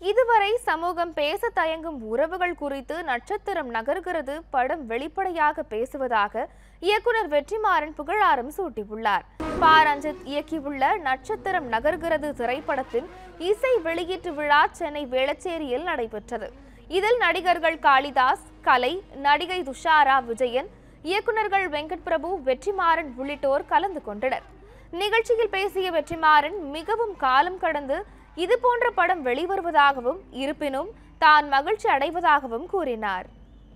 இதுவரை சமூகம் பேச தயங்கும் உறவுகள் குறித்து நட்சத்திரம் நகர்கிறது படம் வெளிப்படையாக பேசுவதாக இயக்குனர் வெற்றிமாறன் புகழாரம் சூட்டியுள்ளார் ப ரஞ்சித் இயக்கியுள்ள நட்சத்திரம் நகர்கிறது திரைப்படத்தின் இசை வெளியீட்டு விழா சென்னை வேளச்சேரியில் நடைபெற்றது இதில் நடிகர்கள் காளிதாஸ் கலை நடிகை துஷாரா விஜயன் இயக்குனர்கள் வெங்கட் பிரபு வெற்றிமாறன் உள்ளிட்டோர் கலந்து கொண்டனர் நிகழ்ச்சியில் பேசிய வெற்றிமாறன் மிகவும் காலம் கடந்து இது போன்ற படம் வெளிவருவதாகவும் இருப்பினும் தான் மகிழ்ச்சி அடைவதாகவும் கூறினார்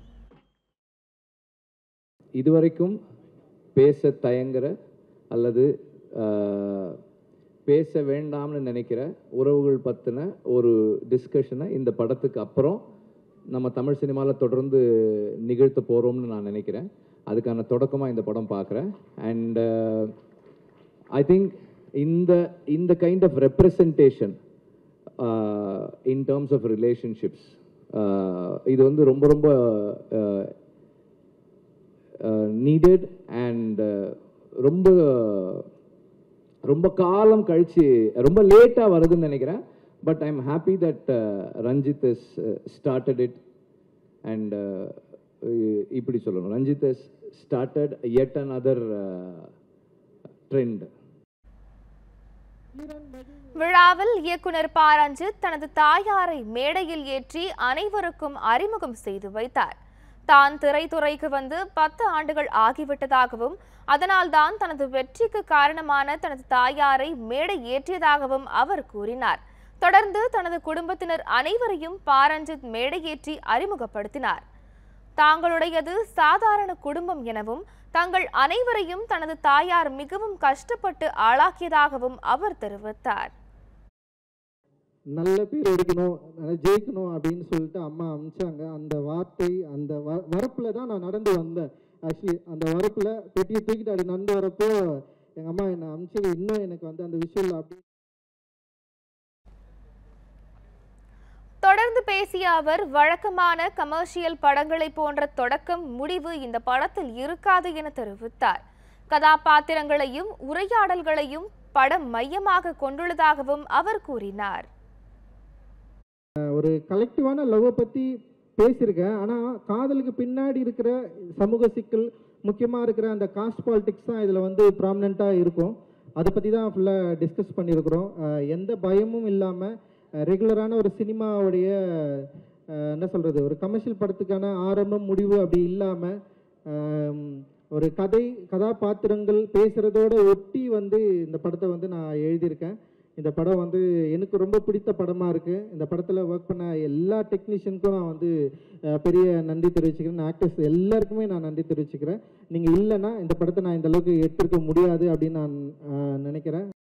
இதுவரைக்கும் பேச தயங்குற அல்லது ஆஹ், பேச வேண்டாம்னு நினைக்கிற உறவுகள் பற்றின ஒரு டிஸ்கஷனை இந்த படத்துக்கு அப்புறம் நம்ம தமிழ் சினிமாவில் தொடர்ந்து நிகழ்த்த போகிறோம்னு நான் நினைக்கிறேன் அதுக்கான தொடக்கமாக இந்த படம் பார்க்குறேன் அண்ட் ஐ திங்க் இந்த இந்த kind of representation in terms of relationships இது வந்து ரொம்ப ரொம்ப நீடட் அண்ட் ரொம்ப ரொம்ப காலம் கழிச்சு ரொம்ப லேட்டாக வருதுன்னு நினைக்கிறேன் but I am happy that Ranjith is started it and இப்படி சொல்லணும் Ranjith is started yet another trend விழாவில் இயக்குனர் ப ரஞ்சித் தனது தாயாரை மேடையில் ஏற்றி அனைவருக்கும் அறிமுகம் செய்து வைத்தார் தான் திரைத்துறைக்கு வந்து பத்து ஆண்டுகள் ஆகிவிட்டதாகவும் அதனால்தான் தனது வெற்றிக்கு காரணமான தனது தாயாரை மேடை ஏற்றியதாகவும் அவர் கூறினார் தொடர்ந்து தனது குடும்பத்தினர் அனைவரையும் ப ரஞ்சித் மேடையேற்றி அறிமுகப்படுத்தினார் தாங்களுடையது சாதாரண குடும்பம் எனவும் தங்கள் அனைவரையும் தனது தாயார் மிகவும் கஷ்டப்பட்டு ஆளாக்கியதாகவும் அவர் தெரிவித்தார் நல்ல பேர் எடுக்கணும் நல்லா ஜெயிக்கணும் அப்படின்னு சொல்லிட்டு அம்மா அமிச்சாங்க அந்த வார்த்தை அந்த வ வரப்பில் தான் நான் நடந்து வந்தேன் ஆக்சுவலி அந்த வரப்பில் பெட்டியை தூக்கிட்டு அப்படி நடந்து வரப்போ எங்கள் அம்மா என்னை அமிச்சது இன்னும் எனக்கு வந்து அந்த விஷயம் அப்படி தொடர்ந்து பேசிய அவர் வழக்கமான கமர்ஷியல் படங்களைப் போன்ற தொடக்கம் முடிவு இந்த படத்தில் இருக்காது என தெரிவித்தார் கதாபாத்திரங்களையும் உரையாடல்களையும் படம் மையமாக கொண்டுள்ளதாகவும் அவர் கூறினார் ஒரு கலெக்டிவான லவ்வை பற்றி பேசியிருக்கேன் ஆனால் காதலுக்கு பின்னாடி இருக்கிற சமூக சிக்கல் முக்கியமாக இருக்கிற அந்த காஸ்ட் பாலிடிக்ஸ் தான் இதில் வந்து ப்ராமினெண்ட்டாக இருக்கும் அதை பற்றி தான் ஃபுல்லாக டிஸ்கஸ் பண்ணியிருக்கிறோம் அஹ் எந்த பயமும் இல்லாமல் ரெகுலரான ஒரு சினிமாவுடைய அஹ் என்ன சொல்கிறது ஒரு கமர்ஷியல் படத்துக்கான ஆரம்பம் முடிவு அப்படி இல்லாமல் ஒரு கதை கதாபாத்திரங்கள் பேசுகிறதோட ஒட்டி வந்து இந்த படத்தை வந்து நான் எழுதியிருக்கேன் இந்த படம் வந்து எனக்கு ரொம்ப பிடித்த படமாக இருக்குது இந்த படத்தில் ஒர்க் பண்ண எல்லா டெக்னீஷியனுக்கும் நான் வந்து அஹ், பெரிய நன்றி தெரிவிச்சுக்கிறேன் ஆக்டர்ஸ் எல்லாருக்குமே நான் நன்றி தெரிவிச்சுக்கிறேன் நீங்கள் இல்லைன்னா இந்த படத்தை நான் இந்த அளவுக்கு எடுத்திருக்க முடியாது அப்படின்னு நான் அஹ், நினைக்கிறேன்